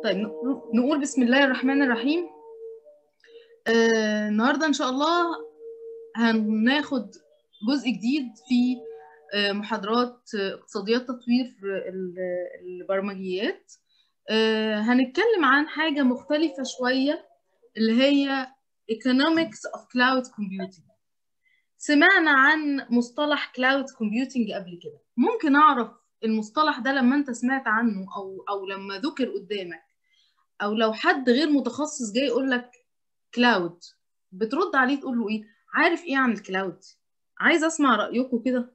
طيب نقول بسم الله الرحمن الرحيم آه النهارده ان شاء الله هناخد جزء جديد في آه محاضرات اقتصاديات تطوير البرمجيات آه هنتكلم عن حاجه مختلفه شويه اللي هي economics of cloud computing سمعنا عن مصطلح cloud computing قبل كده ممكن اعرف المصطلح ده لما انت سمعت عنه او او لما ذكر قدامك او لو حد غير متخصص جاي يقول لك كلاود بترد عليه تقول له ايه عارف ايه عن الكلاود عايز اسمع رايكم كده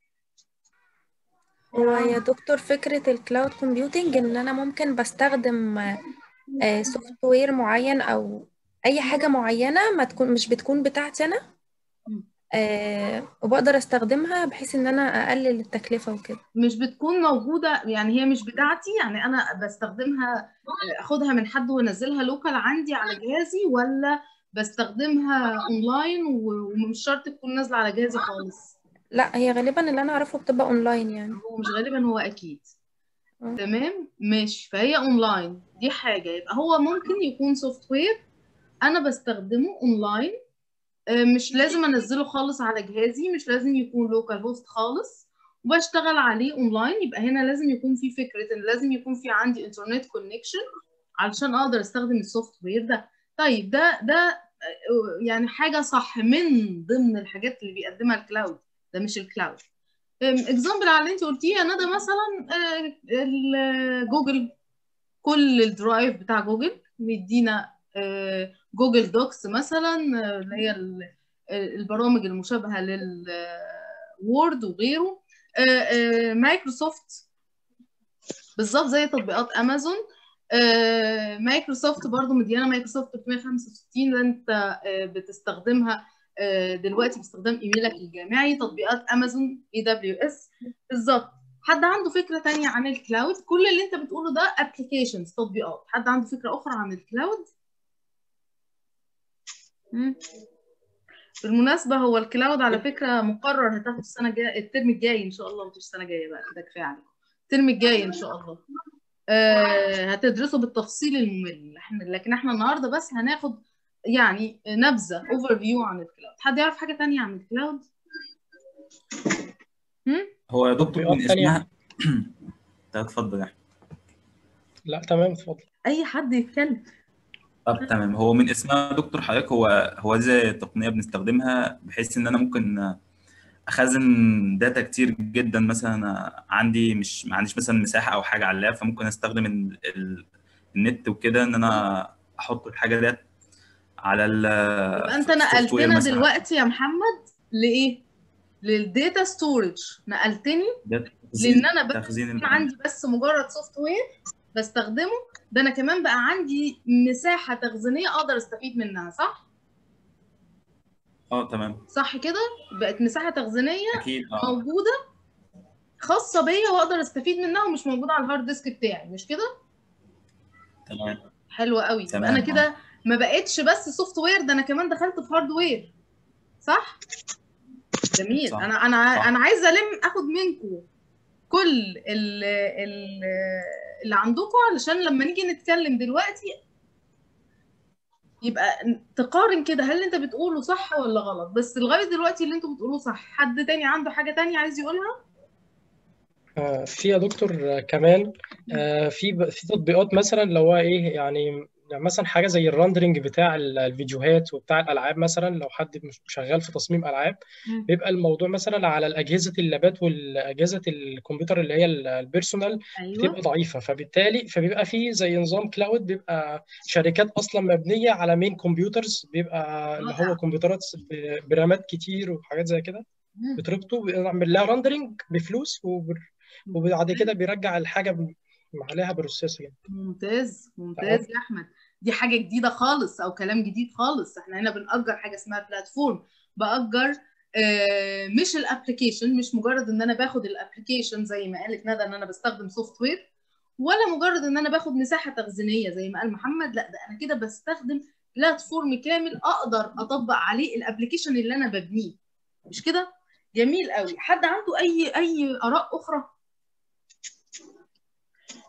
هو يا دكتور فكرة الكلاود كومبيوتنج ان انا ممكن بستخدم سوفت وير معين او اي حاجة معينة ما تكون مش بتكون بتاعتي انا آه وبقدر استخدمها بحيث ان انا اقلل التكلفه وكده مش بتكون موجوده يعني هي مش بتاعتي يعني انا بستخدمها اخدها من حد وانزلها لوكال عندي على جهازي ولا بستخدمها اونلاين ومش شرط تكون نازله على جهازي خالص لا هي غالبا اللي انا اعرفه بتبقى اونلاين يعني هو مش غالبا هو اكيد أه. تمام ماشي فهي اونلاين دي حاجه يبقى هو ممكن يكون سوفت وير انا بستخدمه اونلاين مش لازم انزله خالص على جهازي مش لازم يكون لوكال هوست خالص وبشتغل عليه اونلاين يبقى هنا لازم يكون في فكره ان لازم يكون في عندي انترنت كونكشن علشان اقدر استخدم السوفت وير ده طيب ده ده يعني حاجه صح من ضمن الحاجات اللي بيقدمها الكلاود ده مش الكلاود اكزامبل على اللي انت قلتيه انا ده مثلا جوجل كل الدرايف بتاع جوجل مدينا جوجل دوكس مثلا اللي هي البرامج المشابهه للوورد وغيره مايكروسوفت بالظبط زي تطبيقات امازون مايكروسوفت برضو مديانا مايكروسوفت 365 اللي انت بتستخدمها دلوقتي باستخدام ايميلك الجامعي تطبيقات امازون اي دبليو اس بالظبط حد عنده فكره تانية عن الكلاود كل اللي انت بتقوله ده ابلكيشنز تطبيقات حد عنده فكره اخرى عن الكلاود بالمناسبة هو الكلاود على فكرة مقرر هتاخد السنة الجاية الترم الجاي إن شاء الله مفيش السنة الجاية بقى ده كفاية عليكم الترم الجاي إن شاء الله آه هتدرسوا بالتفصيل الممل احنا لكن احنا النهارده بس هناخد يعني نبذة اوفر فيو عن الكلاود حد يعرف حاجة تانية عن الكلاود؟ هو يا دكتور من اسمها اتفضل يا لا تمام اتفضل أي حد يتكلم طب تمام هو من اسمها دكتور حضرتك هو هو زي تقنيه بنستخدمها بحيث ان انا ممكن اخزن داتا كتير جدا مثلا عندي مش ما عنديش مثلا مساحه او حاجه على اللاب فممكن استخدم ال... ال... النت وكده ان انا احط الحاجه ديت على ال يبقى انت نقلتنا دلوقتي يا محمد لايه؟ للديتا ستورج نقلتني لان انا بس عندي بس مجرد سوفت وير بستخدمه ده انا كمان بقى عندي مساحه تخزينيه اقدر استفيد منها صح اه تمام صح كده بقت مساحه تخزينيه اكيد اه موجوده خاصه بيا واقدر استفيد منها ومش موجوده على الهارد ديسك بتاعي مش كده تمام حلوه قوي يبقى انا كده ما بقتش بس سوفت وير ده انا كمان دخلت في هاردوير صح جميل صح. انا انا صح. انا عايزه الم اخد منكم كل ال ال اللي عندكم علشان لما نيجي نتكلم دلوقتي يبقى تقارن كده هل انت بتقوله صح ولا غلط بس لغايه دلوقتي اللي انتوا بتقولوه صح حد تاني عنده حاجه تانية عايز يقولها آه في يا دكتور كمان آه في في تطبيقات مثلا لو هو ايه يعني يعني مثلا حاجه زي الرندرنج بتاع الفيديوهات وبتاع الالعاب مثلا لو حد مش شغال في تصميم العاب بيبقى الموضوع مثلا على الاجهزه اللابات والاجهزه الكمبيوتر اللي هي البيرسونال أيوة. بتبقى ضعيفه فبالتالي فبيبقى في زي نظام كلاود بيبقى شركات اصلا مبنيه على مين كمبيوترز بيبقى اللي هو كمبيوترات برامات كتير وحاجات زي كده بتربطه بيعمل لها رندرنج بفلوس وبعد كده بيرجع الحاجه عليها بروسيسور يعني. ممتاز ممتاز يا احمد دي حاجه جديده خالص او كلام جديد خالص احنا هنا بنأجر حاجه اسمها بلاتفورم بأجر آه مش الابلكيشن مش مجرد ان انا باخد الابلكيشن زي ما قالت ندى ان انا بستخدم سوفت وير ولا مجرد ان انا باخد مساحه تخزينيه زي ما قال محمد لا ده انا كده بستخدم بلاتفورم كامل اقدر اطبق عليه الابلكيشن اللي انا ببنيه مش كده جميل قوي حد عنده اي اي اراء اخرى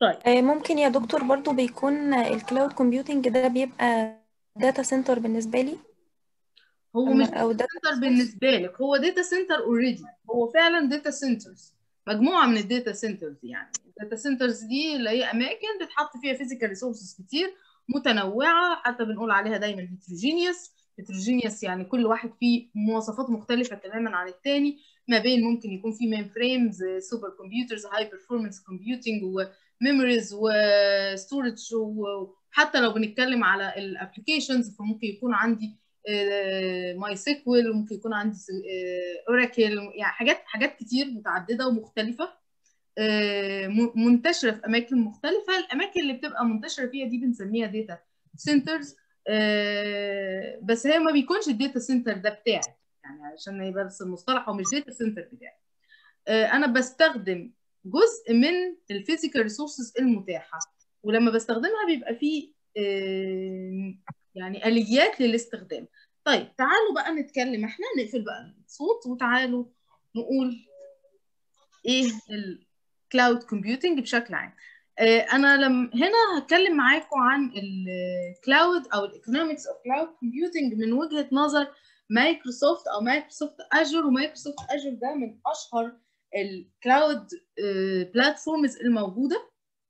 طيب ممكن يا دكتور برضو بيكون الكلاود كومبيوتنج ده بيبقى داتا سنتر بالنسبة لي هو أما- مش أو داتا data سنتر source. بالنسبه لك هو داتا سنتر اوريدي هو فعلا داتا سنترز مجموعه من الداتا سنترز يعني الداتا سنترز دي اللي هي اماكن بتحط فيها فيزيكال ريسورسز كتير متنوعه حتى بنقول عليها دايما هيتروجينيوس هيتروجينيوس يعني كل واحد فيه مواصفات مختلفه تماما عن التاني ما بين ممكن يكون في مين فريمز سوبر كمبيوترز هاي بيرفورمانس كومبيوتنج وميموريز وستورج وحتى لو بنتكلم على الابلكيشنز فممكن يكون عندي ماي سيكوال وممكن يكون عندي اوراكل يعني حاجات حاجات كتير متعدده ومختلفه آه، م- منتشره في اماكن مختلفه الاماكن اللي بتبقى منتشره فيها دي بنسميها داتا سنترز بس هي ما بيكونش الداتا سنتر ده بتاعي يعني علشان يبقى بس المصطلح هو مش داتا سنتر بتاعي آه، انا بستخدم جزء من الفيزيكال ريسورسز المتاحه ولما بستخدمها بيبقى فيه آه، يعني اليات للاستخدام طيب تعالوا بقى نتكلم احنا نقفل بقى الصوت وتعالوا نقول ايه الكلاود كومبيوتنج بشكل عام آه، انا لم هنا هتكلم معاكم عن الكلاود او الايكونومكس اوف كلاود كومبيوتنج من وجهة نظر مايكروسوفت او مايكروسوفت اجور ومايكروسوفت اجور ده من اشهر الكلاود بلاتفورمز الموجوده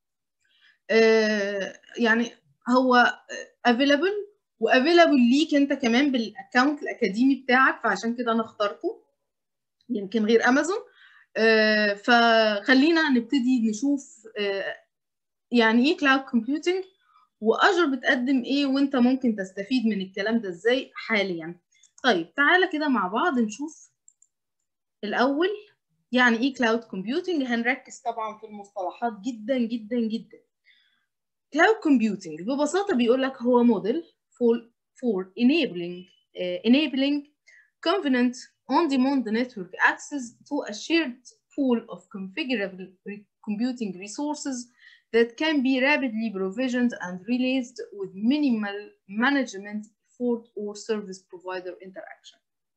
آه، يعني هو افيلابل وافيلابل ليك انت كمان بالاكونت الاكاديمي بتاعك فعشان كده انا اخترته يمكن غير امازون آه، فخلينا نبتدي نشوف آه، يعني ايه كلاود كومبيوتنج واجر بتقدم ايه وانت ممكن تستفيد من الكلام ده ازاي حاليا طيب تعالى كده مع بعض نشوف الاول يعني ايه كلاود كومبيوتنج هنركز طبعا في المصطلحات جدا جدا جدا كلاود كومبيوتنج ببساطه بيقول لك هو موديل for for enabling uh, enabling convenient on-demand network access to a shared pool of configurable re- computing resources that can be rapidly provisioned and released with minimal management effort or service provider interaction.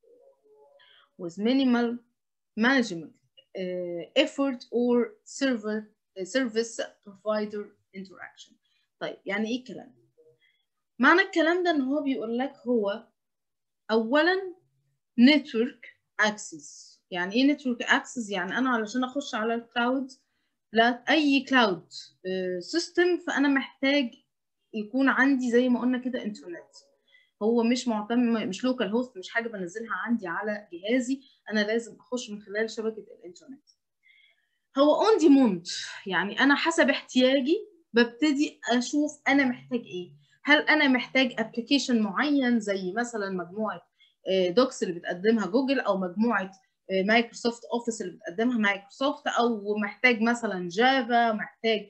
With minimal management uh, effort or server uh, service provider interaction. طيب يعني ايه الكلام ده؟ معنى الكلام ده ان هو بيقول لك هو اولا نتورك اكسس يعني ايه نتورك اكسس يعني انا علشان اخش على الكلاود لا اي كلاود سيستم فانا محتاج يكون عندي زي ما قلنا كده انترنت هو مش معتمد مش لوكال هوست مش حاجه بنزلها عندي على جهازي انا لازم اخش من خلال شبكه الانترنت هو اون ديموند يعني انا حسب احتياجي ببتدي اشوف انا محتاج ايه هل انا محتاج ابلكيشن معين زي مثلا مجموعه دوكس اللي بتقدمها جوجل او مجموعه مايكروسوفت اوفيس اللي بتقدمها مايكروسوفت او محتاج مثلا جافا محتاج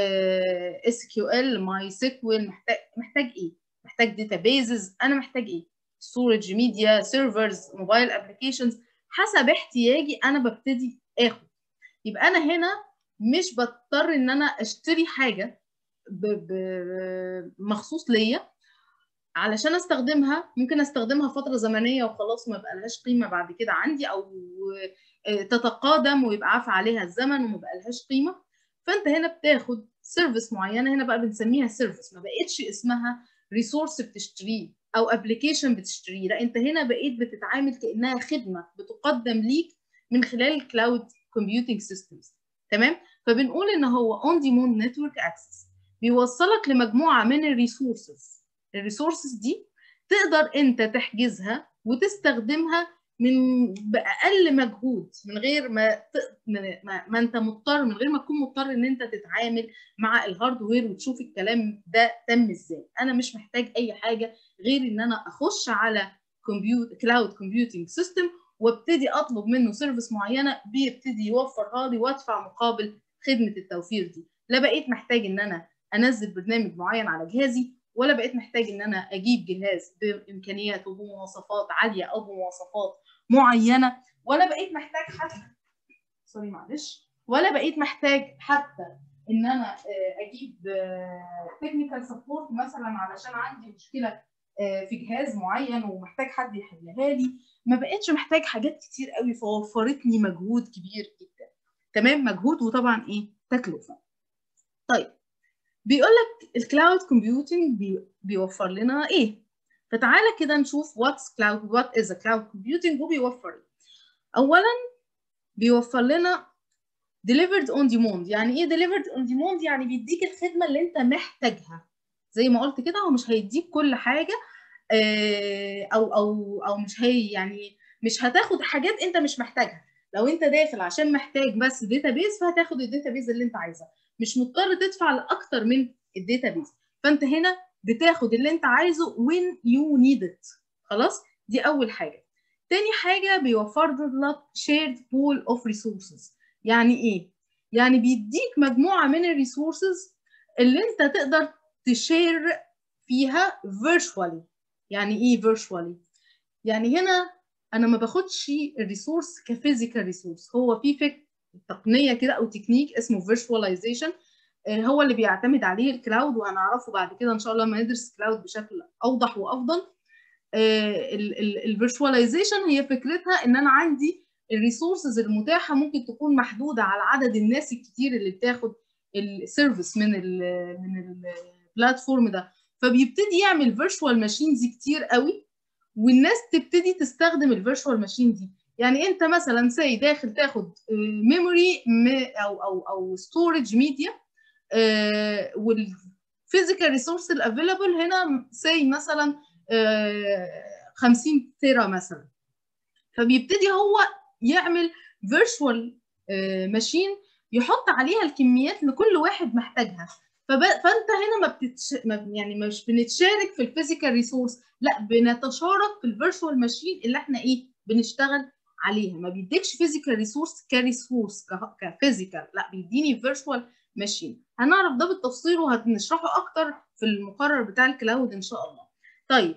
اس كيو ال ماي سيكوال محتاج محتاج ايه محتاج داتابيزز انا محتاج ايه ستورج ميديا سيرفرز موبايل ابلكيشنز حسب احتياجي انا ببتدي اخد يبقى انا هنا مش بضطر ان انا اشتري حاجه مخصوص ليا علشان استخدمها ممكن استخدمها فتره زمنيه وخلاص ما بقالهاش قيمه بعد كده عندي او تتقادم ويبقى عفى عليها الزمن وما بقالهاش قيمه فانت هنا بتاخد سيرفيس معينه هنا بقى بنسميها سيرفيس ما بقتش اسمها ريسورس بتشتريه او ابلكيشن بتشتريه لا انت هنا بقيت بتتعامل كانها خدمه بتقدم ليك من خلال الكلاود كومبيوتنج سيستمز تمام فبنقول ان هو اون ديموند نتورك اكسس بيوصلك لمجموعه من الريسورسز الريسورسز دي تقدر انت تحجزها وتستخدمها من باقل مجهود من غير ما ت... ما... ما انت مضطر من غير ما تكون مضطر ان انت تتعامل مع الهاردوير وتشوف الكلام ده تم ازاي انا مش محتاج اي حاجه غير ان انا اخش على كمبيوت كلاود كومبيوتنج سيستم وابتدي اطلب منه سيرفيس معينه بيبتدي يوفرها لي وادفع مقابل خدمه التوفير دي لا بقيت محتاج ان انا انزل برنامج معين على جهازي ولا بقيت محتاج ان انا اجيب جهاز بامكانيات وبمواصفات عاليه او بمواصفات معينه ولا بقيت محتاج حتى سوري معلش ولا بقيت محتاج حتى ان انا اجيب تكنيكال سبورت مثلا علشان عندي مشكله في جهاز معين ومحتاج حد يحلها لي ما بقتش محتاج حاجات كتير قوي فوفرت لي مجهود كبير جدا تمام مجهود وطبعا ايه تكلفه طيب بيقول لك الكلاود كومبيوتنج بي بيوفر لنا ايه فتعالى كده نشوف واتس كلاود وات از كلاود كومبيوتنج وبيوفر اولا بيوفر لنا delivered on demand يعني ايه delivered on demand يعني بيديك الخدمه اللي انت محتاجها زي ما قلت كده هو مش هيديك كل حاجه او او او مش هي يعني مش هتاخد حاجات انت مش محتاجها لو انت داخل عشان محتاج بس داتابيز فهتاخد الداتابيز اللي انت عايزها مش مضطر تدفع لاكتر من الداتابيز فانت هنا بتاخد اللي انت عايزه when you need it خلاص دي اول حاجه تاني حاجه بيوفر لك shared pool of resources يعني ايه يعني بيديك مجموعه من الريسورسز اللي انت تقدر تشير فيها virtually يعني ايه virtually يعني هنا انا ما باخدش الريسورس كفيزيكال ريسورس هو في فك تقنيه كده او تكنيك اسمه فيرتشواليزيشن هو اللي بيعتمد عليه الكلاود وهنعرفه بعد كده ان شاء الله لما ندرس كلاود بشكل اوضح وافضل الفيرتشواليزيشن هي فكرتها ان انا عندي الريسورسز المتاحه ممكن تكون محدوده على عدد الناس الكتير اللي بتاخد السيرفيس من ال من البلاتفورم ده فبيبتدي يعمل فيرتشوال ماشينز كتير قوي والناس تبتدي تستخدم الفيرتشوال ماشين دي يعني انت مثلا سي داخل تاخد ميموري او او او ستورج ميديا والفيزيكال ريسورس الافيلابل هنا سي مثلا 50 تيرا مثلا فبيبتدي هو يعمل فيرتشوال ماشين يحط عليها الكميات اللي كل واحد محتاجها فانت هنا ما بتتش... يعني مش بنتشارك في الفيزيكال ريسورس لا بنتشارك في الفيرتشوال ماشين اللي احنا ايه بنشتغل عليها ما بيديكش فيزيكال ريسورس كريسورس كفيزيكال لا بيديني فيرتشوال ماشين هنعرف ده بالتفصيل وهنشرحه اكتر في المقرر بتاع الكلاود ان شاء الله طيب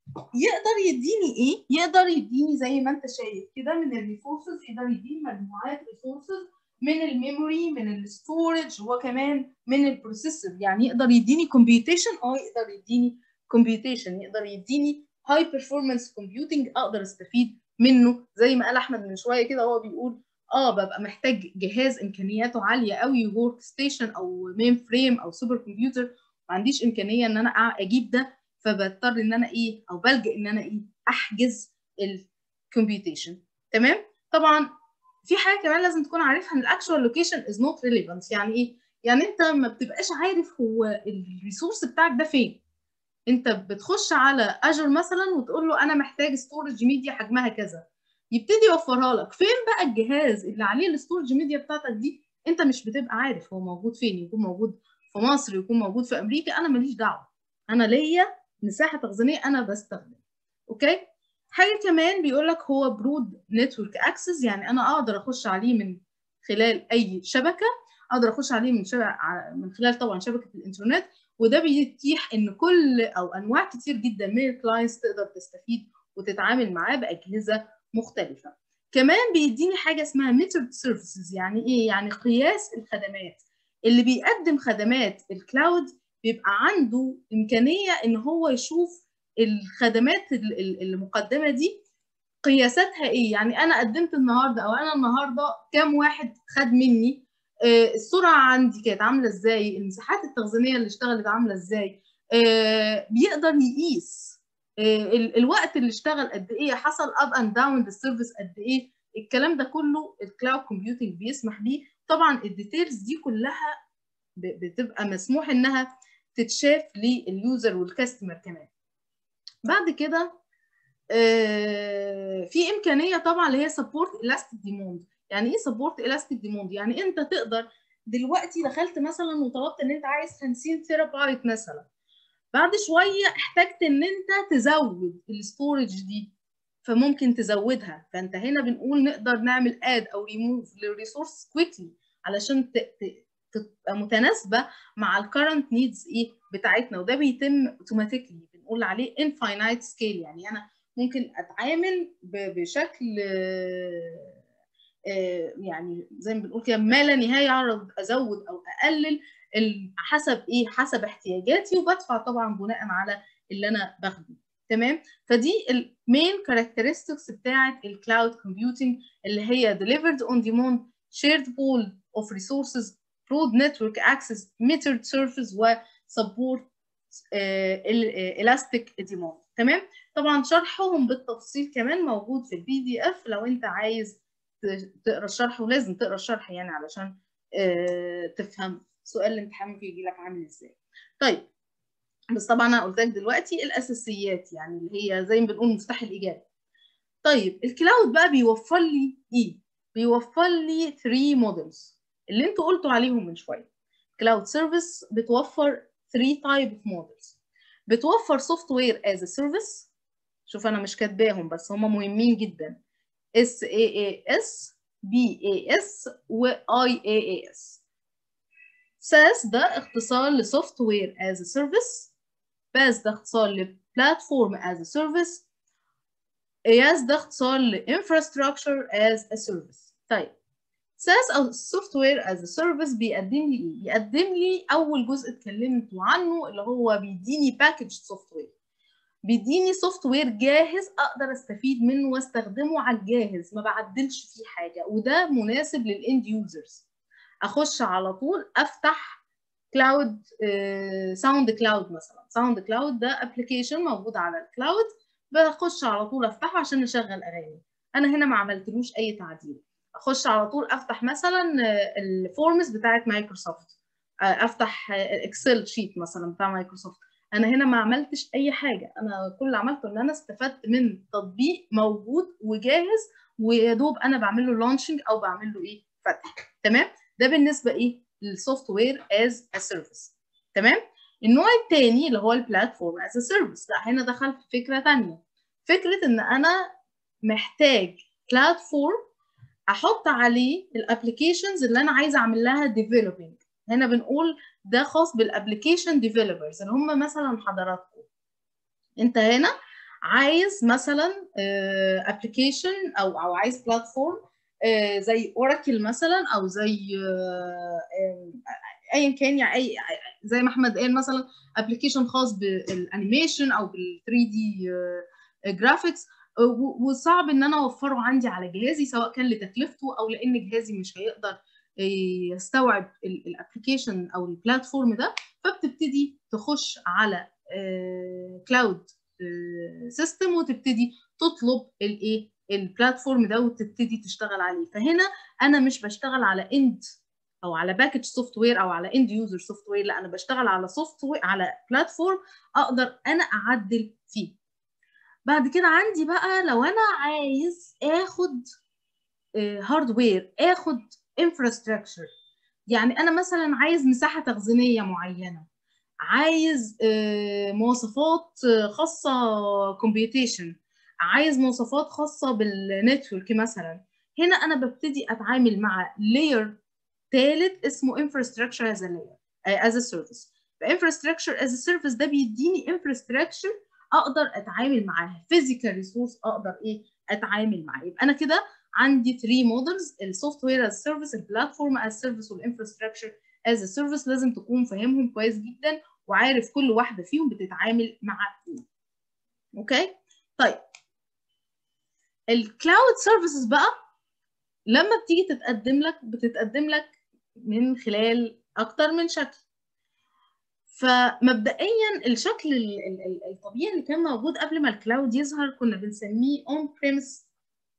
يقدر يديني ايه يقدر يديني زي ما انت شايف كده من الريسورسز يقدر يديني مجموعات ريسورسز من الميموري من الستورج وكمان من البروسيسور يعني يقدر يديني كومبيوتيشن اه يقدر يديني كومبيوتيشن يقدر يديني هاي بيرفورمانس كومبيوتنج اقدر استفيد منه زي ما قال احمد من شويه كده هو بيقول اه ببقى محتاج جهاز امكانياته عاليه قوي ورك ستيشن او مين فريم او سوبر كمبيوتر ما عنديش امكانيه ان انا اجيب ده فبضطر ان انا ايه او بلجا ان انا ايه احجز الكمبيوتيشن تمام طبعا في حاجه كمان لازم تكون عارفها ان الاكشوال لوكيشن از نوت ريليفانت يعني ايه يعني انت ما بتبقاش عارف هو الريسورس بتاعك ده فين انت بتخش على اجر مثلا وتقول له انا محتاج ستورج ميديا حجمها كذا يبتدي يوفرها لك فين بقى الجهاز اللي عليه الستورج ميديا بتاعتك دي انت مش بتبقى عارف هو موجود فين يكون موجود في مصر يكون موجود في امريكا انا ماليش دعوه انا ليا مساحه تخزينيه انا بستخدم اوكي حاجه كمان بيقول لك هو برود نتورك اكسس يعني انا اقدر اخش عليه من خلال اي شبكه اقدر اخش عليه من شبكة من خلال طبعا شبكه الانترنت وده بيتيح ان كل او انواع كتير جدا من الكلاينتس تقدر تستفيد وتتعامل معاه باجهزه مختلفه كمان بيديني حاجه اسمها ميترد سيرفيسز يعني ايه يعني قياس الخدمات اللي بيقدم خدمات الكلاود بيبقى عنده امكانيه ان هو يشوف الخدمات المقدمه دي قياساتها ايه يعني انا قدمت النهارده او انا النهارده كام واحد خد مني آه السرعه عندي كانت عامله ازاي المساحات التخزينيه اللي اشتغلت عامله ازاي آه بيقدر يقيس آه الوقت اللي اشتغل قد ايه حصل اب اند داون السيرفيس قد ايه الكلام ده كله الكلاود كومبيوتنج بيسمح بيه طبعا الديتيلز دي كلها بتبقى مسموح انها تتشاف لليوزر والكاستمر كمان بعد كده في امكانيه طبعا اللي هي سبورت الاستيك ديموند يعني ايه سبورت الاستيك ديموند يعني انت تقدر دلوقتي دخلت مثلا وطلبت ان انت عايز 50 تيرا بايت مثلا بعد شويه احتجت ان انت تزود الستورج دي فممكن تزودها فانت هنا بنقول نقدر نعمل اد او ريموف للريسورس كويكلي علشان تبقى متناسبه مع الكرنت نيدز ايه بتاعتنا وده بيتم اوتوماتيكلي بنقول عليه infinite scale يعني انا ممكن اتعامل بشكل يعني زي ما بنقول كده ما لا نهايه اعرف ازود او اقلل حسب ايه حسب احتياجاتي وبدفع طبعا بناء على اللي انا باخده تمام فدي المين كاركترستكس بتاعه الكلاود كومبيوتنج اللي هي delivered on demand shared pool of resources broad network access metered surface و support elastic demand تمام طبعا شرحهم بالتفصيل كمان موجود في البي دي اف لو انت عايز تقرا الشرح ولازم تقرا الشرح يعني علشان تفهم سؤال الامتحان ممكن يجي لك عامل ازاي طيب بس طبعا انا قلت لك دلوقتي الاساسيات يعني اللي هي زي ما بنقول مفتاح الاجابه طيب الكلاود بقى بيوفر لي ايه بيوفر لي 3 مودلز اللي انتوا قلتوا عليهم من شويه كلاود سيرفيس بتوفر 3 تايب اوف مودلز بتوفر سوفت وير از سيرفيس شوف انا مش كاتباهم بس هم مهمين جدا اس اي اي اس بي اي اس واي اي اي اس ساس ده اختصار لسوفت وير از سيرفيس باس ده اختصار لبلاتفورم از سيرفيس اياس ده اختصار لانفراستراكشر از سيرفيس طيب SaaS أو Software as a Service بيقدم لي إيه؟ بيقدم لي أول جزء اتكلمت عنه اللي هو بيديني باكج سوفت وير بيديني سوفت وير جاهز أقدر أستفيد منه وأستخدمه على الجاهز ما بعدلش فيه حاجة وده مناسب للإند يوزرز أخش على طول أفتح كلاود ساوند كلاود مثلا ساوند كلاود ده ابلكيشن موجود على الكلاود بخش على طول أفتحه عشان أشغل أغاني أنا هنا ما عملتلوش أي تعديل اخش على طول افتح مثلا الفورمز بتاعت مايكروسوفت افتح اكسل شيت مثلا بتاع مايكروسوفت انا هنا ما عملتش اي حاجه انا كل اللي عملته ان انا استفدت من تطبيق موجود وجاهز ويا دوب انا بعمل له لانشنج او بعمل له ايه فتح تمام ده بالنسبه ايه للسوفت وير از ا سيرفيس تمام النوع الثاني اللي هو البلاتفورم از ا سيرفيس لا هنا دخلت في فكره ثانيه فكره ان انا محتاج بلاتفورم احط عليه الابلكيشنز اللي انا عايزه اعمل لها ديفلوبينج هنا بنقول ده خاص بالابلكيشن ديفلوبرز اللي هم مثلا حضراتكم انت هنا عايز مثلا ابلكيشن او او عايز بلاتفورم زي اوراكل مثلا او زي ايا كان يعني اي زي ما احمد قال مثلا ابلكيشن خاص بالانيميشن او بال 3 دي جرافيكس وصعب ان انا اوفره عندي على جهازي سواء كان لتكلفته او لان جهازي مش هيقدر يستوعب الابلكيشن او البلاتفورم ده فبتبتدي تخش على كلاود سيستم وتبتدي تطلب الايه البلاتفورم ده وتبتدي تشتغل عليه فهنا انا مش بشتغل على اند او على باكج سوفت وير او على اند يوزر سوفت وير لا انا بشتغل على سوفت وير على بلاتفورم اقدر انا اعدل فيه بعد كده عندي بقى لو انا عايز اخد هاردوير اخد انفراستراكشر يعني انا مثلا عايز مساحه تخزينيه معينه عايز مواصفات خاصه كومبيوتيشن عايز مواصفات خاصه بالنتورك مثلا هنا انا ببتدي اتعامل مع لاير ثالث اسمه infrastructure as a layer as a service فانفراستراكشر as a service ده بيديني انفراستراكشر اقدر اتعامل معاها فيزيكال ريسورس اقدر ايه اتعامل معاه يبقى انا كده عندي 3 مودلز السوفت وير از سيرفيس البلاتفورم از سيرفيس والانفراستراكشر از سيرفيس لازم تكون فاهمهم كويس جدا وعارف كل واحده فيهم بتتعامل مع ايه اوكي طيب الكلاود سيرفيسز بقى لما بتيجي تتقدم لك بتتقدم لك من خلال اكتر من شكل فمبدئيا الشكل الطبيعي اللي كان موجود قبل ما الكلاود يظهر كنا بنسميه اون بريمس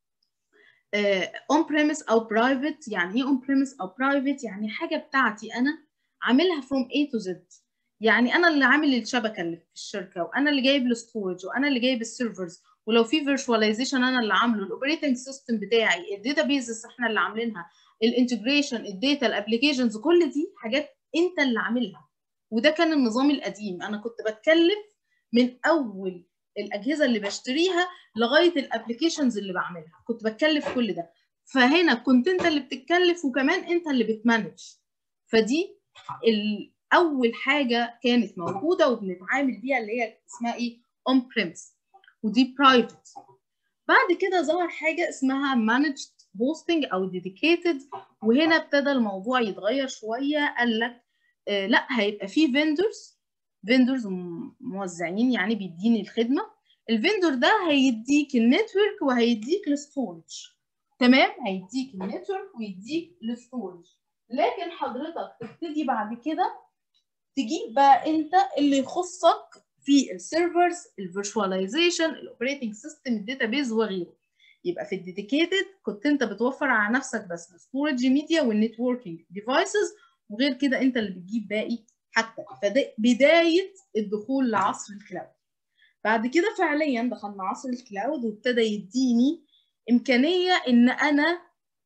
اون بريمس او برايفت يعني ايه اون بريمس او برايفت يعني حاجه بتاعتي انا عاملها فروم A to Z يعني انا اللي عامل الشبكه اللي في الشركه وانا اللي جايب الستورج وانا اللي جايب السيرفرز ولو في فيرتشواليزيشن انا اللي عامله الاوبريتنج سيستم بتاعي الداتابيزز احنا اللي عاملينها الانتجريشن الداتا الابلكيشنز كل دي حاجات انت اللي عاملها وده كان النظام القديم انا كنت بتكلف من اول الاجهزه اللي بشتريها لغايه الابلكيشنز اللي بعملها كنت بتكلف كل ده فهنا كنت انت اللي بتتكلف وكمان انت اللي بتمانج فدي اول حاجه كانت موجوده وبنتعامل بيها اللي هي اسمها ايه اون بريمس ودي برايفت بعد كده ظهر حاجه اسمها مانجد هوستنج او ديديكيتد وهنا ابتدى الموضوع يتغير شويه قال لك آه لا هيبقى في فيندورز فيندورز موزعين يعني بيديني الخدمه الفيندور ده هيديك النتورك وهيديك الستورج تمام هيديك النتورك ويديك الستورج لكن حضرتك تبتدي بعد كده تجيب بقى انت اللي يخصك في السيرفرز الفيرشواليزيشن الاوبريتنج سيستم الداتابيز وغيره يبقى في الديديكيتد كنت انت بتوفر على نفسك بس الستورج ميديا والنتوركينج ديفايسز وغير كده انت اللي بتجيب باقي حاجتك فده بدايه الدخول لعصر الكلاود بعد كده فعليا دخلنا عصر الكلاود وابتدى يديني امكانيه ان انا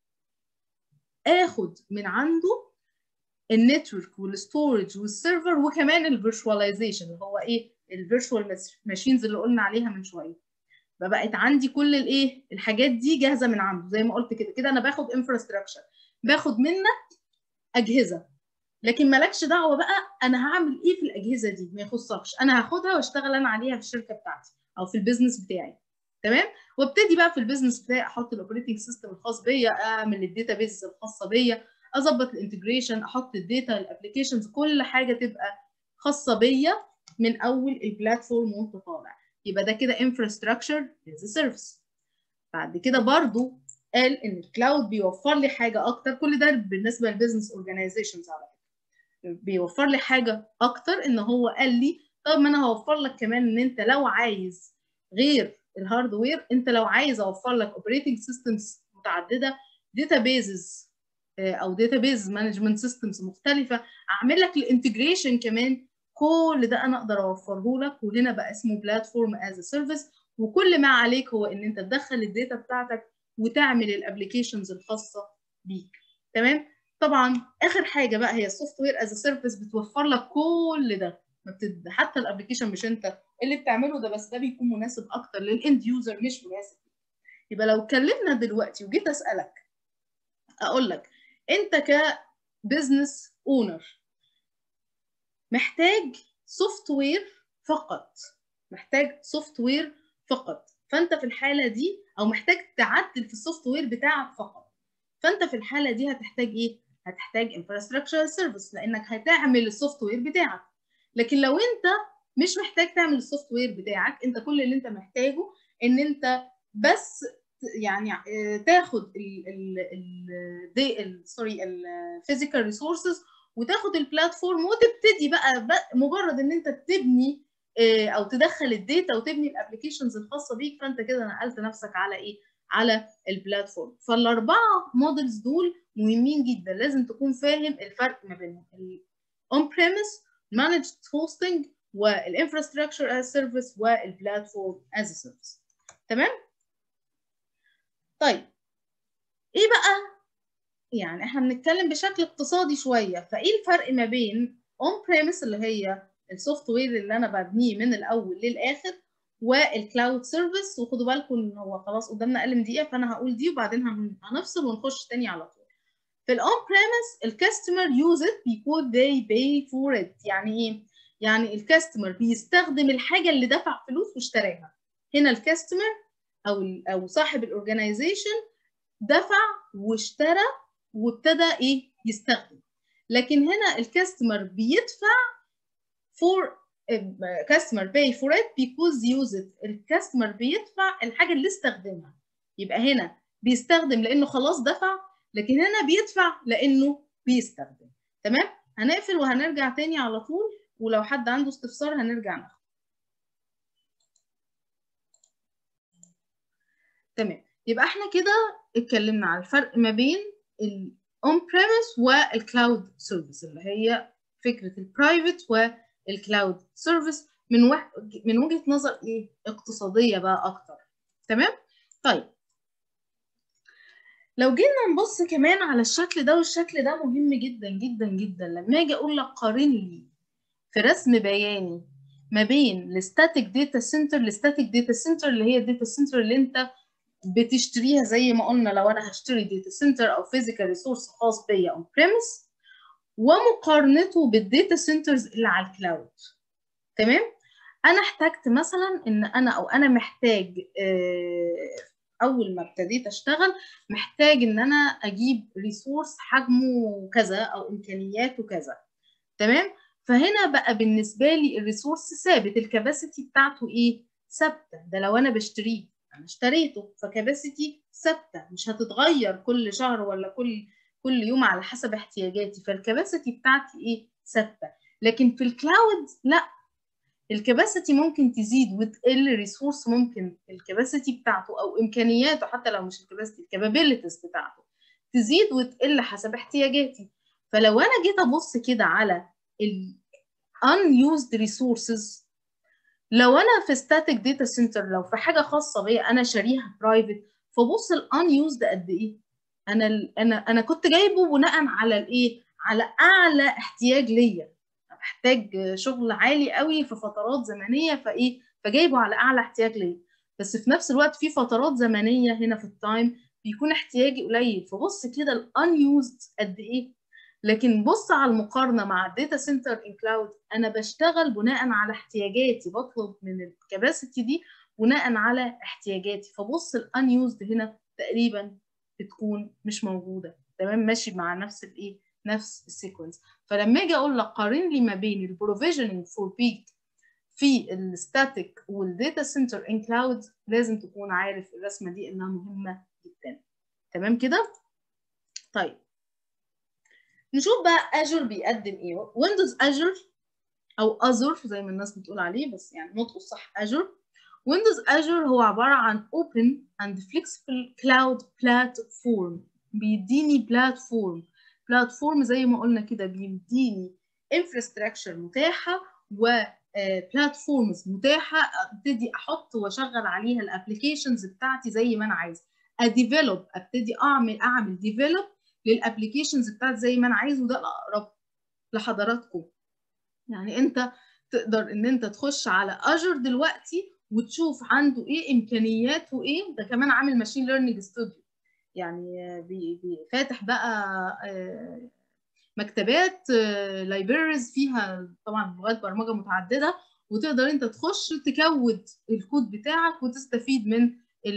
اخد من عنده النتورك والستورج والسيرفر وكمان الفيرشواليزيشن اللي هو ايه الفيرشوال ماشينز اللي قلنا عليها من شويه فبقت عندي كل الايه الحاجات دي جاهزه من عنده زي ما قلت كده كده انا باخد انفراستراكشر باخد منك اجهزه لكن مالكش دعوه بقى انا هعمل ايه في الاجهزه دي ما يخصكش انا هاخدها واشتغل انا عليها في الشركه بتاعتي او في البيزنس بتاعي تمام وابتدي بقى في البيزنس بتاعي احط الاوبريتنج سيستم الخاص بيا اعمل الداتابيز الخاصه بيا اظبط الانتجريشن احط الداتا الابلكيشنز كل حاجه تبقى خاصه بيا من اول البلاتفورم وانت طالع يبقى ده كده انفراستراكشر از سيرفيس بعد كده برضو قال ان الكلاود بيوفر لي حاجه اكتر كل ده بالنسبه للبيزنس اورجانيزيشنز على فكره بيوفر لي حاجه اكتر ان هو قال لي طب ما انا هوفر لك كمان ان انت لو عايز غير الهاردوير انت لو عايز اوفر لك اوبريتنج سيستمز متعدده داتابيزز او داتابيز مانجمنت سيستمز مختلفه اعمل لك الانتجريشن كمان كل ده انا اقدر اوفره لك وهنا بقى اسمه بلاتفورم از سيرفيس وكل ما عليك هو ان انت تدخل الداتا بتاعتك وتعمل الابلكيشنز الخاصه بيك تمام طبعا اخر حاجه بقى هي السوفت وير از سيرفيس بتوفر لك كل ده ما بتد... حتى الابلكيشن مش انت اللي بتعمله ده بس ده بيكون مناسب اكتر للاند يوزر مش مناسب يبقى لو اتكلمنا دلوقتي وجيت اسالك اقول لك انت كبزنس اونر محتاج سوفت وير فقط محتاج سوفت وير فقط فانت في الحاله دي او محتاج تعدل في السوفت وير بتاعك فقط فانت في الحاله دي هتحتاج ايه هتحتاج انفراستراكشر سيرفيس لانك هتعمل السوفت وير بتاعك لكن لو انت مش محتاج تعمل السوفت وير بتاعك انت كل اللي انت محتاجه ان انت بس يعني تاخد ال ال ال سوري الفيزيكال ريسورسز وتاخد البلاتفورم وتبتدي بقى, بقى مجرد ان انت تبني او تدخل الداتا وتبني الابلكيشنز الخاصه بيك فانت كده نقلت نفسك على ايه على البلاتفورم فالاربعه مودلز دول مهمين جدا لازم تكون فاهم الفرق ما بينهم الاون بريمس مانجد هوستنج والانفراستراكشر از سيرفيس والبلاتفورم از سيرفيس تمام طيب ايه بقى يعني احنا بنتكلم بشكل اقتصادي شويه فايه الفرق ما بين اون بريمس اللي هي السوفت وير اللي انا ببنيه من الاول للاخر والكلاود سيرفيس وخدوا بالكم ان هو خلاص قدامنا اقل من دقيقه فانا هقول دي وبعدين هنفصل ونخش تاني على طول في الاون بريمس الكاستمر يوز ات بيكون they pay for it يعني ايه يعني الكاستمر بيستخدم الحاجه اللي دفع فلوس واشتراها هنا الكاستمر او او صاحب الاورجنايزيشن دفع واشترى وابتدى ايه يستخدم لكن هنا الكاستمر بيدفع for customer pay for it because use it الكاستمر بيدفع الحاجه اللي استخدمها يبقى هنا بيستخدم لانه خلاص دفع لكن هنا بيدفع لانه بيستخدم تمام هنقفل وهنرجع تاني على طول ولو حد عنده استفسار هنرجع ناخد تمام يبقى احنا كده اتكلمنا على الفرق ما بين الاون بريمس والكلاود سيرفيس اللي هي فكره البرايفت والكلاود سيرفيس من وح... من وجهه نظر ايه اقتصاديه بقى اكتر تمام طيب لو جينا نبص كمان على الشكل ده والشكل ده مهم جدا جدا جدا لما اجي اقول لك قارن لي في رسم بياني ما بين الستاتيك داتا سنتر الستاتيك داتا سنتر اللي هي الداتا سنتر اللي انت بتشتريها زي ما قلنا لو انا هشتري داتا سنتر او فيزيكال ريسورس خاص بيا اون بريمس ومقارنته بالداتا سنترز اللي على الكلاود تمام انا احتجت مثلا ان انا او انا محتاج اول ما ابتديت اشتغل محتاج ان انا اجيب ريسورس حجمه كذا او امكانياته كذا تمام فهنا بقى بالنسبه لي الريسورس ثابت الكباسيتي بتاعته ايه ثابته ده لو انا بشتريه انا اشتريته فكباسيتي ثابته مش هتتغير كل شهر ولا كل كل يوم على حسب احتياجاتي فالكباسيتي بتاعتي ايه ثابته لكن في الكلاود لا الكباسيتي ممكن تزيد وتقل ريسورس ممكن الكباسيتي بتاعته او امكانياته حتى لو مش الكباسيتي الكابابيلتيز بتاعته تزيد وتقل حسب احتياجاتي فلو انا جيت ابص كده على ال unused resources لو انا في static data center لو في حاجه خاصه بيا انا شاريها برايفت فبص ال unused قد ايه انا ال انا انا كنت جايبه بناء على الايه على اعلى احتياج ليا بحتاج شغل عالي قوي في فترات زمنيه فايه فجايبه على اعلى احتياج ليا بس في نفس الوقت في فترات زمنيه هنا في التايم بيكون احتياجي قليل فبص كده ال unused قد ايه لكن بص على المقارنه مع الداتا سنتر ان كلاود انا بشتغل بناء على احتياجاتي بطلب من الكباسيتي دي بناء على احتياجاتي فبص الانيوزد هنا تقريبا بتكون مش موجوده تمام ماشي مع نفس الايه نفس السيكونس فلما اجي اقول لك قارن لي ما بين البروفيجننج فور بيك في الستاتيك والداتا سنتر ان كلاود لازم تكون عارف الرسمه دي انها مهمه جدا تمام كده طيب نشوف بقى اجر بيقدم ايه ويندوز اجر او ازر زي ما الناس بتقول عليه بس يعني نطقه الصح اجر ويندوز اجر هو عباره عن open and flexible cloud platform بيديني بلاتفورم بلاتفورم زي ما قلنا كده بيديني infrastructure متاحه و بلاتفورمز متاحه ابتدي احط واشغل عليها الابلكيشنز بتاعتي زي ما انا عايزه اديفلوب ابتدي اعمل اعمل ديفلوب للابلكيشنز بتاعتي زي ما انا عايز وده الاقرب لحضراتكم يعني انت تقدر ان انت تخش على اجر دلوقتي وتشوف عنده ايه امكانياته ايه ده كمان عامل ماشين ليرنينج ستوديو يعني بي بي فاتح بقى مكتبات لايبريز فيها طبعا لغات برمجه متعدده وتقدر انت تخش تكود الكود بتاعك وتستفيد من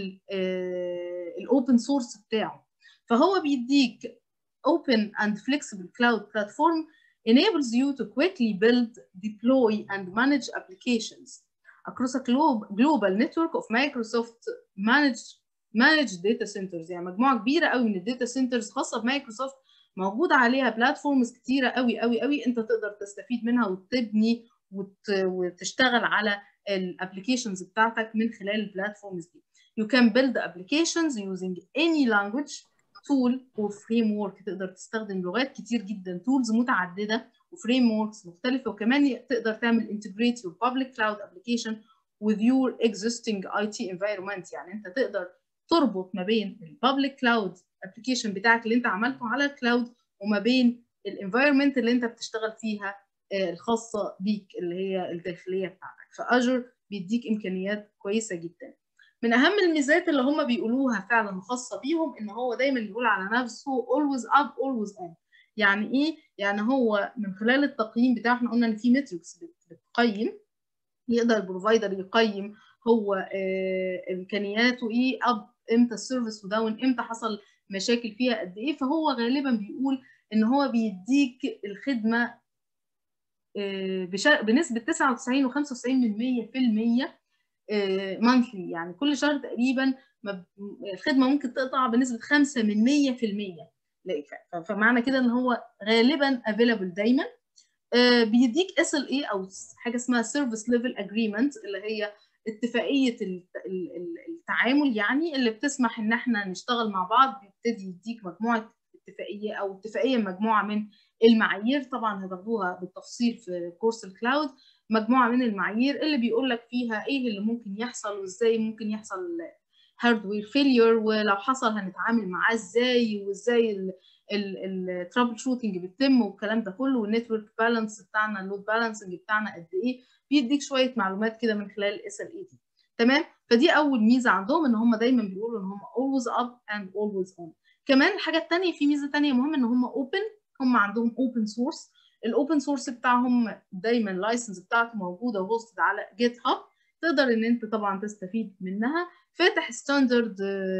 الاوبن سورس بتاعه فهو بيديك open and flexible cloud platform enables you to quickly build, deploy, and manage applications across a global network of Microsoft managed managed data centers يعني مجموعة كبيرة قوي من الداتا سنترز خاصة بمايكروسوفت موجود عليها بلاتفورمز كتيرة قوي قوي قوي انت تقدر تستفيد منها وتبني وت... وتشتغل على الابلكيشنز بتاعتك من خلال البلاتفورمز دي. You can build applications using any language تول وفريم ورك تقدر تستخدم لغات كتير جدا تولز متعدده وفريم وركس مختلفه وكمان تقدر تعمل انتجريت your public cloud application with your existing IT environment يعني انت تقدر تربط ما بين البابليك كلاود ابلكيشن بتاعك اللي انت عملته على الكلاود وما بين الانفايرمنت اللي انت بتشتغل فيها الخاصه بيك اللي هي الداخليه بتاعتك فاجر بيديك امكانيات كويسه جدا من اهم الميزات اللي هم بيقولوها فعلا خاصه بيهم ان هو دايما يقول على نفسه always up always on يعني ايه يعني هو من خلال التقييم بتاعه احنا قلنا ان في متريكس بتقيم يقدر البروفايدر يقيم هو آه امكانياته ايه اب امتى السيرفيس وداون امتى حصل مشاكل فيها قد ايه فهو غالبا بيقول ان هو بيديك الخدمه آه بنسبه 99 و95% مانثلي يعني كل شهر تقريبا الخدمه ممكن تقطع بنسبه 5 من 100% فمعنى كده ان هو غالبا افيلابل دايما بيديك اس ال اي او حاجه اسمها سيرفيس ليفل اجريمنت اللي هي اتفاقيه التعامل يعني اللي بتسمح ان احنا نشتغل مع بعض بيبتدي يديك مجموعه اتفاقيه او اتفاقيه مجموعه من المعايير طبعا هتاخدوها بالتفصيل في كورس الكلاود مجموعه من المعايير اللي بيقول لك فيها ايه اللي ممكن يحصل وازاي ممكن يحصل هاردوير فيلير ولو حصل هنتعامل معاه ازاي وازاي الترابل شوتنج بيتم والكلام ده كله والنتورك بالانس بتاعنا اللود بالانسنج بتاعنا قد ايه بيديك شويه معلومات كده من خلال الاس ال اي دي تمام فدي اول ميزه عندهم ان هم دايما بيقولوا ان هم always up and always on كمان الحاجه الثانيه في ميزه ثانيه مهمه ان هم اوبن هم عندهم اوبن سورس الاوبن سورس بتاعهم دايما اللايسنس بتاعته موجوده وهوستد على جيت هاب تقدر ان انت طبعا تستفيد منها فاتح ستاندرد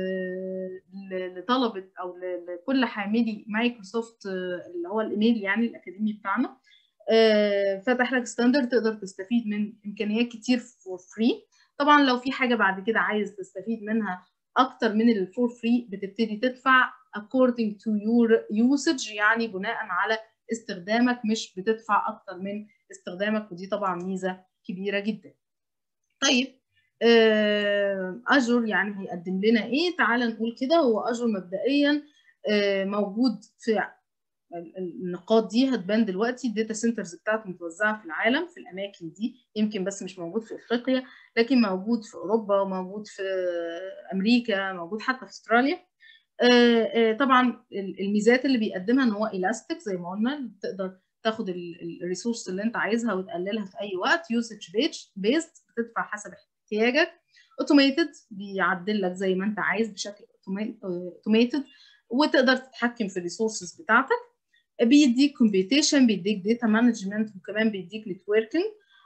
لطلبه او لكل حاملي مايكروسوفت اللي هو الايميل يعني الاكاديمي بتاعنا فاتح لك ستاندرد تقدر تستفيد من امكانيات كتير فور فري طبعا لو في حاجه بعد كده عايز تستفيد منها اكتر من الفور فري بتبتدي تدفع according to your usage يعني بناء على استخدامك مش بتدفع اكتر من استخدامك ودي طبعا ميزه كبيره جدا طيب اجر يعني هيقدم لنا ايه تعال نقول كده هو اجر مبدئيا موجود في النقاط دي هتبان دلوقتي الداتا سنترز بتاعته متوزعه في العالم في الاماكن دي يمكن بس مش موجود في افريقيا لكن موجود في اوروبا وموجود في امريكا موجود حتى في استراليا طبعا الميزات اللي بيقدمها ان هو الاستيك زي ما قلنا تقدر تاخد الريسورس اللي انت عايزها وتقللها في اي وقت يوسج بيست بتدفع حسب احتياجك اوتوميتد بيعدل لك زي ما انت عايز بشكل اوتوميتد وتقدر تتحكم في الريسورسز بتاعتك بيديك كومبيوتيشن بيديك داتا مانجمنت وكمان بيديك نتوركينج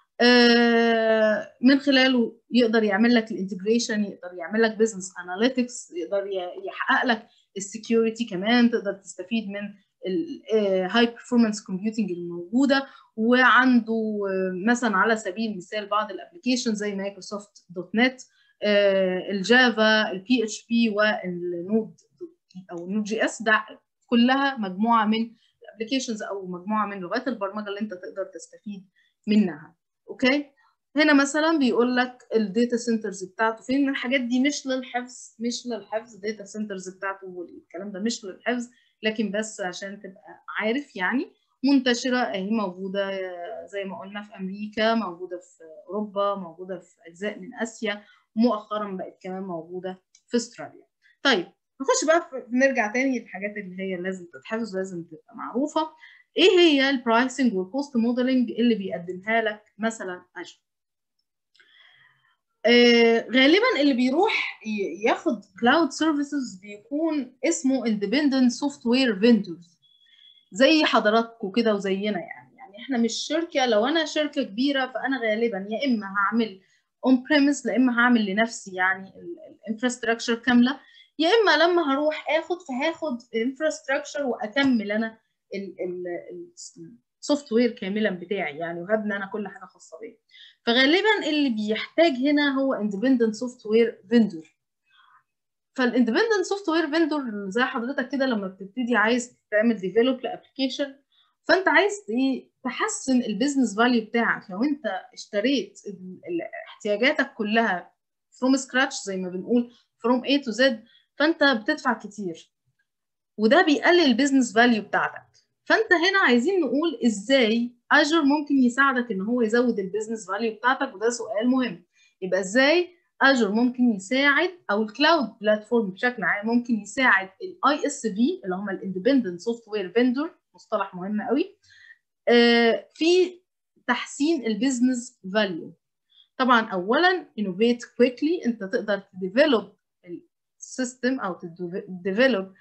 من خلاله يقدر يعمل لك الانتجريشن يقدر يعمل لك بزنس اناليتكس يقدر يحقق لك السكيورتي كمان تقدر تستفيد من الهاي performance كومبيوتنج الموجوده وعنده مثلا على سبيل المثال بعض الابلكيشن زي مايكروسوفت دوت نت الجافا البي اتش بي والنود او نود جي اس ده كلها مجموعه من الابلكيشنز او مجموعه من لغات البرمجه اللي انت تقدر تستفيد منها اوكي هنا مثلا بيقول لك الداتا سنترز بتاعته فين الحاجات دي مش للحفظ مش للحفظ الداتا سنترز بتاعته والكلام ده مش للحفظ لكن بس عشان تبقى عارف يعني منتشرة اهي موجودة زي ما قلنا في أمريكا موجودة في أوروبا موجودة في أجزاء من آسيا مؤخرا بقت كمان موجودة في أستراليا طيب نخش بقى في نرجع تاني للحاجات اللي هي لازم تتحفظ ولازم تبقى معروفة ايه هي البرايسنج والكوست موديلنج اللي بيقدمها لك مثلا اجر آه غالبا اللي بيروح ياخد كلاود سيرفيسز بيكون اسمه اندبندنت سوفت وير فيندورز زي حضراتكم كده وزينا يعني يعني احنا مش شركه لو انا شركه كبيره فانا غالبا يا اما هعمل اون بريمس لا اما هعمل لنفسي يعني الانفراستراكشر كامله يا اما لما هروح اخد فهاخد انفراستراكشر واكمل انا السوفت وير كاملا بتاعي يعني وهبني انا كل حاجه خاصه بيا فغالبا اللي بيحتاج هنا هو اندبندنت سوفت وير فيندور فالاندبندنت سوفت وير فيندور زي حضرتك كده لما بتبتدي عايز تعمل ديفلوب لابلكيشن فانت عايز تحسن البيزنس فاليو بتاعك لو انت اشتريت احتياجاتك كلها فروم سكراتش زي ما بنقول فروم A تو Z فانت بتدفع كتير وده بيقلل البيزنس فاليو بتاعتك فانت هنا عايزين نقول ازاي اجر ممكن يساعدك ان هو يزود البيزنس فاليو بتاعتك وده سؤال مهم يبقى ازاي اجر ممكن يساعد او الكلاود بلاتفورم بشكل عام ممكن يساعد الاي اس في اللي هم الاندبندنت سوفت وير فيندور مصطلح مهم قوي في تحسين البيزنس فاليو طبعا اولا انوفيت كويكلي انت تقدر تديفلوب السيستم او تديفلوب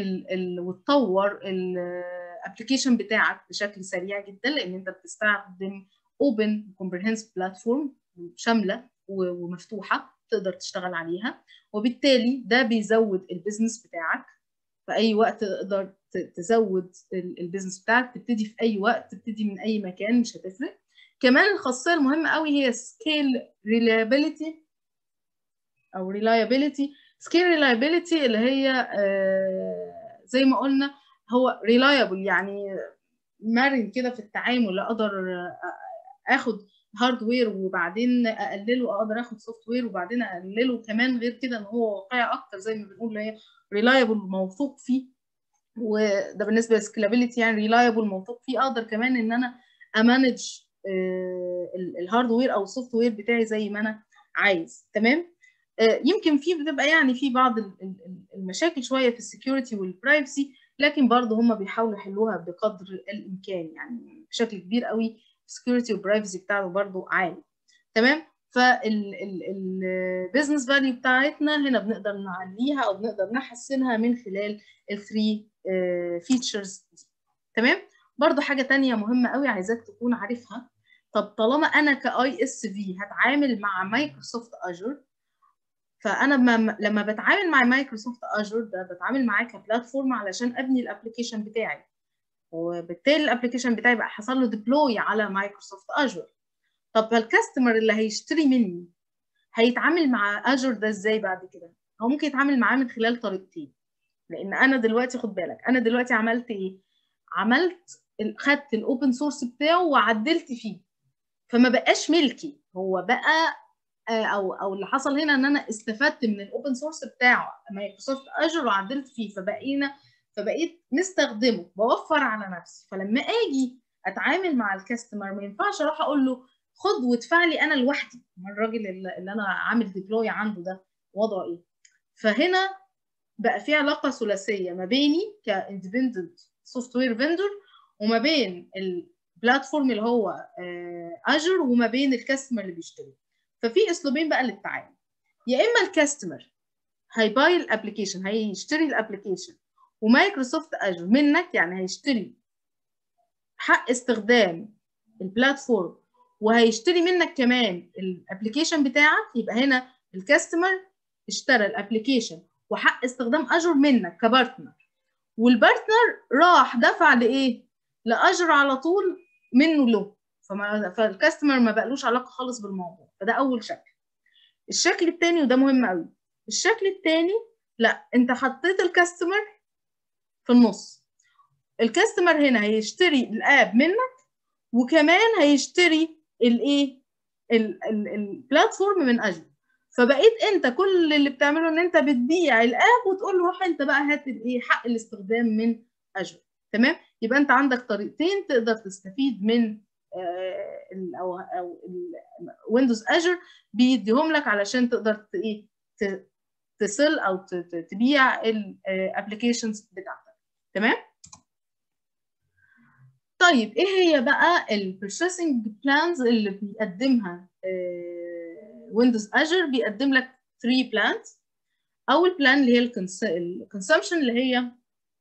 وتطور الابلكيشن بتاعك بشكل سريع جدا لان انت بتستخدم اوبن كومبريهنسيف بلاتفورم شامله ومفتوحه تقدر تشتغل عليها وبالتالي ده بيزود البيزنس بتاعك في اي وقت تقدر تزود البيزنس بتاعك تبتدي في اي وقت تبتدي من اي مكان مش هتفرق كمان الخاصيه المهمه قوي هي سكيل ريلايبيليتي او ريلايبيليتي سكيل ريلايبيليتي اللي هي زي ما قلنا هو ريلايبل يعني مرن كده في التعامل اقدر اخد هاردوير وبعدين اقلله اقدر اخد سوفت وير وبعدين اقلله كمان غير كده ان هو واقعي اكتر زي ما بنقول اللي هي ريلايبل موثوق فيه وده بالنسبه للسكيلابيلتي يعني ريلايبل موثوق فيه اقدر كمان ان انا امانج الهاردوير او السوفت وير بتاعي زي ما انا عايز تمام يمكن في بتبقى يعني في بعض المشاكل شويه في السكيورتي والبرايفسي لكن برضه هم بيحاولوا يحلوها بقدر الامكان يعني بشكل كبير قوي السكيورتي والبرايفسي بتاعته برضه عالي تمام فالبيزنس فاليو بتاعتنا هنا بنقدر نعليها او بنقدر نحسنها من خلال الثري فيتشرز دي تمام برضه حاجه تانية مهمه قوي عايزاك تكون عارفها طب طالما انا كاي اس في هتعامل مع مايكروسوفت اجور فانا لما بتعامل مع مايكروسوفت اجور ده بتعامل معاه كبلاتفورم علشان ابني الابلكيشن بتاعي وبالتالي الابلكيشن بتاعي بقى حصل له ديبلوي على مايكروسوفت اجور طب الكاستمر اللي هيشتري مني هيتعامل مع اجور ده ازاي بعد كده هو ممكن يتعامل معاه من خلال طريقتين لان انا دلوقتي خد بالك انا دلوقتي عملت ايه عملت خدت الاوبن سورس بتاعه وعدلت فيه فما بقاش ملكي هو بقى او او اللي حصل هنا ان انا استفدت من الاوبن سورس بتاعه مايكروسوفت اجر وعدلت فيه فبقينا فبقيت مستخدمه بوفر على نفسي فلما اجي اتعامل مع الكاستمر ما ينفعش اروح اقول له خد وادفع لي انا لوحدي ما الراجل اللي انا عامل ديبلوي عنده ده وضعه ايه فهنا بقى في علاقه ثلاثيه ما بيني كاندبندنت سوفت وير فيندور وما بين البلاتفورم اللي هو اجر وما بين الكاستمر اللي بيشتري ففي اسلوبين بقى للتعامل يا اما الكاستمر هيباي الابلكيشن هيشتري الابلكيشن ومايكروسوفت اجر منك يعني هيشتري حق استخدام البلاتفورم وهيشتري منك كمان الابلكيشن بتاعك يبقى هنا الكاستمر اشترى الابلكيشن وحق استخدام اجر منك كبارتنر والبارتنر راح دفع لايه لاجر على طول منه له فما فالكاستمر ما بقلوش علاقه خالص بالموضوع فده اول شكل الشكل الثاني وده مهم قوي الشكل الثاني لا انت حطيت الكاستمر في النص الكاستمر هنا هيشتري الاب منك وكمان هيشتري الايه البلاتفورم من اجل فبقيت انت كل اللي بتعمله ان انت بتبيع الاب وتقول له روح انت بقى هات الايه حق الاستخدام من اجر تمام يبقى انت عندك طريقتين تقدر تستفيد من او او ويندوز اجر بيديهم لك علشان تقدر ايه تسل او تبيع الابلكيشنز بتاعتك تمام طيب ايه هي بقى البروسيسنج بلانز اللي بيقدمها ويندوز اجر بيقدم لك 3 بلانز اول بلان اللي هي الكونسومشن اللي هي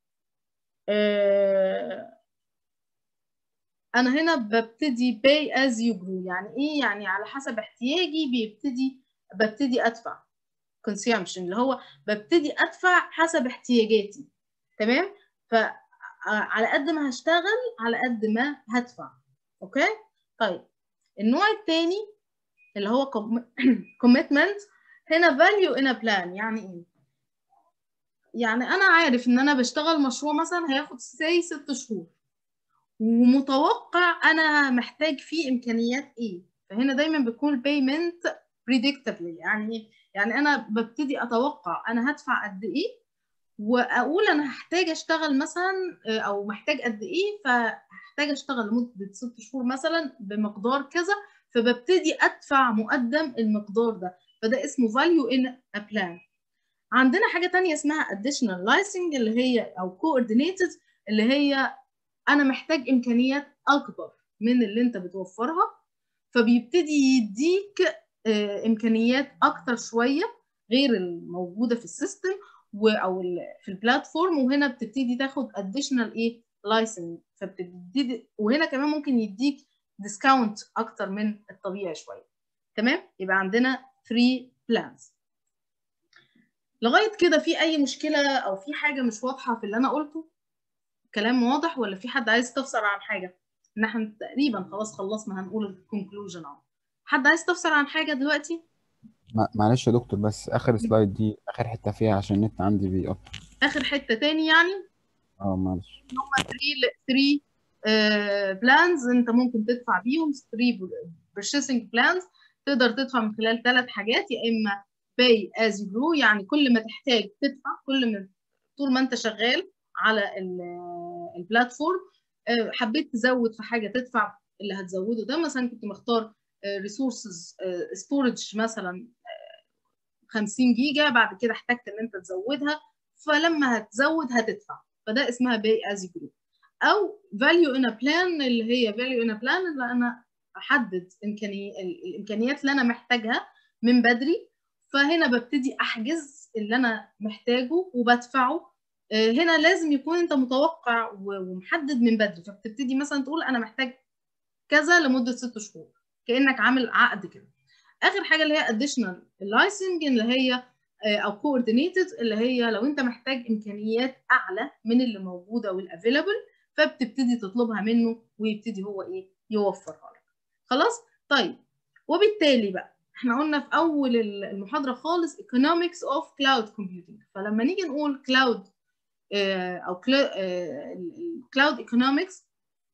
انا هنا ببتدي pay as you grow يعني ايه يعني على حسب احتياجي بيبتدي ببتدي ادفع consumption اللي هو ببتدي ادفع حسب احتياجاتي تمام فعلى قد ما هشتغل على قد ما هدفع اوكي طيب النوع الثاني اللي هو commitment هنا value in a plan يعني ايه يعني انا عارف ان انا بشتغل مشروع مثلا هياخد سي ست شهور ومتوقع انا محتاج فيه امكانيات ايه فهنا دايما بيكون البيمنت predictably يعني يعني انا ببتدي اتوقع انا هدفع قد ايه واقول انا هحتاج اشتغل مثلا او محتاج قد ايه فهحتاج اشتغل لمده ست شهور مثلا بمقدار كذا فببتدي ادفع مقدم المقدار ده فده اسمه value in a plan عندنا حاجه تانية اسمها additional licensing اللي هي او coordinated اللي هي انا محتاج امكانيات اكبر من اللي انت بتوفرها فبيبتدي يديك امكانيات اكتر شويه غير الموجوده في السيستم او في البلاتفورم وهنا بتبتدي تاخد additional ايه لايسنس فبتبتدي وهنا كمان ممكن يديك ديسكاونت اكتر من الطبيعي شويه تمام يبقى عندنا 3 بلانز لغايه كده في اي مشكله او في حاجه مش واضحه في اللي انا قلته كلام واضح ولا في حد عايز تفسر عن حاجه ان احنا تقريبا خلاص خلصنا هنقول الكونكلوجن اهو حد عايز تفسر عن حاجه دلوقتي معلش يا دكتور بس اخر سلايد دي اخر حته فيها عشان النت عندي بيقطع اخر حته تاني يعني اه معلش هم 3 3 بلانز انت ممكن تدفع بيهم 3 purchasing بلانز تقدر تدفع من خلال ثلاث حاجات يا اما pay as you grow يعني كل ما تحتاج تدفع كل ما طول ما انت شغال على البلاتفورم حبيت تزود في حاجه تدفع اللي هتزوده ده مثلا كنت مختار ريسورسز ستورج مثلا 50 جيجا بعد كده احتجت ان انت تزودها فلما هتزود هتدفع فده اسمها باي از جروب او فاليو ان بلان اللي هي فاليو ان بلان اللي انا احدد امكانيه الامكانيات اللي انا محتاجها من بدري فهنا ببتدي احجز اللي انا محتاجه وبدفعه هنا لازم يكون انت متوقع ومحدد من بدري فبتبتدي مثلا تقول انا محتاج كذا لمده ست شهور كانك عامل عقد كده اخر حاجه اللي هي additional licensing اللي هي او coordinated اللي هي لو انت محتاج امكانيات اعلى من اللي موجوده والافيلابل فبتبتدي تطلبها منه ويبتدي هو ايه يوفرها لك خلاص طيب وبالتالي بقى احنا قلنا في اول المحاضره خالص economics of cloud computing فلما نيجي نقول cloud آه، او cloud economics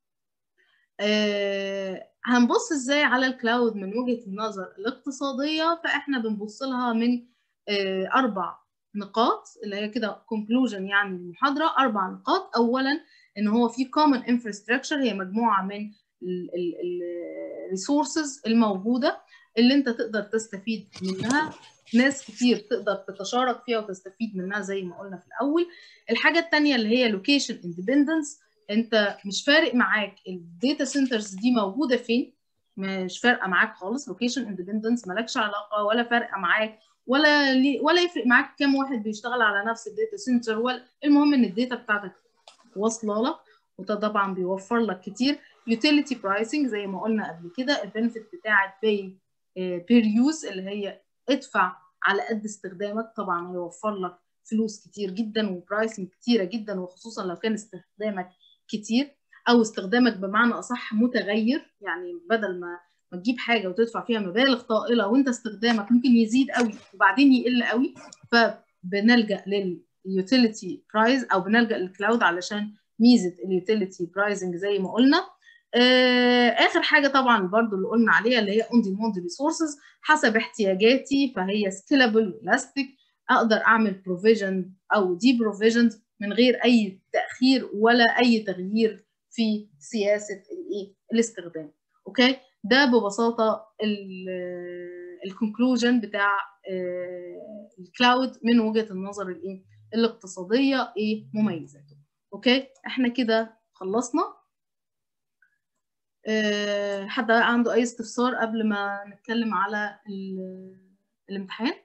آه، هنبص ازاي على الكلاود من وجهة النظر الاقتصادية فاحنا بنبص لها من آه، اربع نقاط اللي هي كده conclusion يعني المحاضرة اربع نقاط اولا ان هو في common infrastructure هي مجموعة من الريسورسز الموجودة اللي انت تقدر تستفيد منها ناس كتير تقدر تتشارك فيها وتستفيد منها زي ما قلنا في الاول الحاجة التانية اللي هي location independence انت مش فارق معاك الداتا سنترز دي موجوده فين مش فارقه معاك خالص لوكيشن اندبندنس مالكش علاقه ولا فارقه معاك ولا لي ولا يفرق معاك كام واحد بيشتغل على نفس الداتا سنتر ولا المهم ان الداتا بتاعتك واصله لك وده طبعا بيوفر لك كتير يوتيليتي برايسنج زي ما قلنا قبل كده البنفيت بتاعت باي بير يوز اللي هي ادفع على قد استخدامك طبعا هيوفر لك فلوس كتير جدا وبرايسنج كتيره جدا وخصوصا لو كان استخدامك كتير او استخدامك بمعنى اصح متغير يعني بدل ما ما تجيب حاجه وتدفع فيها مبالغ طائله وانت استخدامك ممكن يزيد قوي وبعدين يقل قوي فبنلجا لليوتيليتي برايز او بنلجا للكلاود علشان ميزه اليوتيليتي برايزنج زي ما قلنا آه اخر حاجه طبعا برضو اللي قلنا عليها اللي هي اون ديموند ريسورسز حسب احتياجاتي فهي سكيلابل والاستيك اقدر اعمل بروفيجن او دي بروفيجنز من غير اي تاخير ولا اي تغيير في سياسه الايه الاستخدام اوكي ده ببساطه الكونكلوجن بتاع الكلاود من وجهه النظر الايه الاقتصاديه ايه مميزاته اوكي احنا كده خلصنا حد عنده اي استفسار قبل ما نتكلم على الامتحان